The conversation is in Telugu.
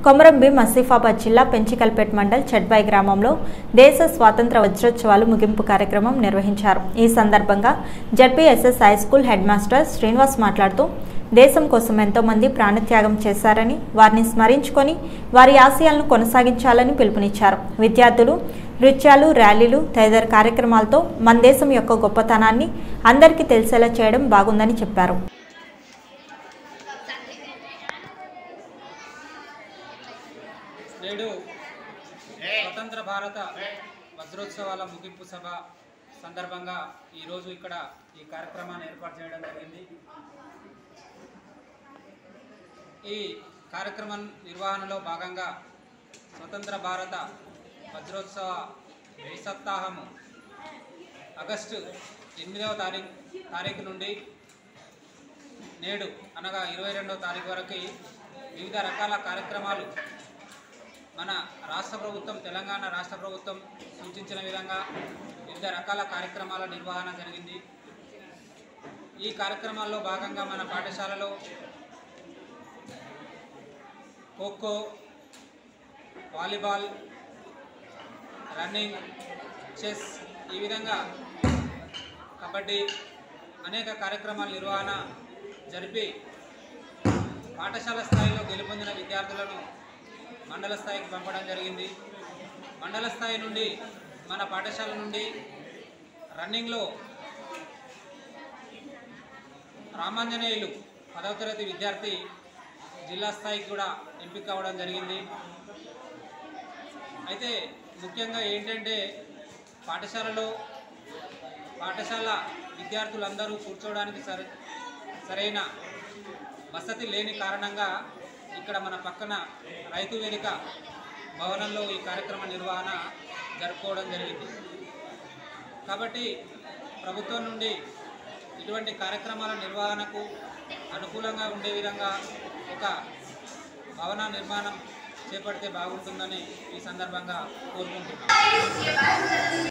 కొమరంభీం మసీఫాబాద్ జిల్లా పెంచికల్పేట్ మండల్ చెడ్బాయ్ గ్రామంలో దేశ స్వాతంత్ర వజ్రోత్సవాలు ముగింపు కార్యక్రమం నిర్వహించారు ఈ సందర్భంగా ZPSS high school head master Srinivas మాట్లాడుతూ దేశం కోసం ఎంతో మంది ప్రాణత్యాగం చేశారని వారిని స్మరించుకొని వారి ఆశయాలను కొనసాగించాలని పిలుపునిచ్చారు విద్యార్థులు నృత్యాలు ర్యాలీలు తదితర కార్యక్రమాలతో మన దేశం యొక్క గొప్పతనాన్ని అందరికీ తెలిసేలా చేయడం బాగుందని చెప్పారు నేడు స్వతంత్ర భారత వజ్రోత్సవాల ముగింపు సభ సందర్భంగా ఈరోజు ఇక్కడ ఈ కార్యక్రమాన్ని ఏర్పాటు చేయడం జరిగింది ఈ కార్యక్రమం నిర్వహణలో భాగంగా స్వతంత్ర భారత వజ్రోత్సవ ద్విసప్తాహము ఆగస్టు ఎనిమిదవ తారీఖు తారీఖు నుండి నేడు అనగా ఇరవై రెండవ తారీఖు వరకు వివిధ రకాల కార్యక్రమాలు మన రాష్ట్ర ప్రభుత్వం తెలంగాణ రాష్ట్ర ప్రభుత్వం సూచించిన విధంగా వివిధ రకాల కార్యక్రమాల నిర్వహణ జరిగింది ఈ కార్యక్రమాల్లో భాగంగా మన పాఠశాలలో ఖోఖో వాలీబాల్ రన్నింగ్ చెస్ ఈ విధంగా కబడ్డీ అనేక కార్యక్రమాల నిర్వహణ జరిపి పాఠశాల స్థాయిలో గెలుపొందిన విద్యార్థులను మండల స్థాయికి పంపడం జరిగింది మండల స్థాయి నుండి మన పాఠశాల నుండి రన్నింగ్లో రామాంజనేయులు పదవ తరగతి విద్యార్థి జిల్లా స్థాయికి కూడా ఎంపిక అవ్వడం జరిగింది అయితే ముఖ్యంగా ఏంటంటే పాఠశాలలో పాఠశాల విద్యార్థులందరూ కూర్చోవడానికి సరి సరైన వసతి లేని కారణంగా ఇక్కడ మన పక్కన రైతు వేదిక భవనంలో ఈ కార్యక్రమ నిర్వహణ జరుపుకోవడం జరిగింది కాబట్టి ప్రభుత్వం నుండి ఇటువంటి కార్యక్రమాల నిర్వహణకు అనుకూలంగా ఉండే విధంగా ఒక భవన నిర్మాణం చేపడితే బాగుంటుందని ఈ సందర్భంగా కోరుకుంటున్నాను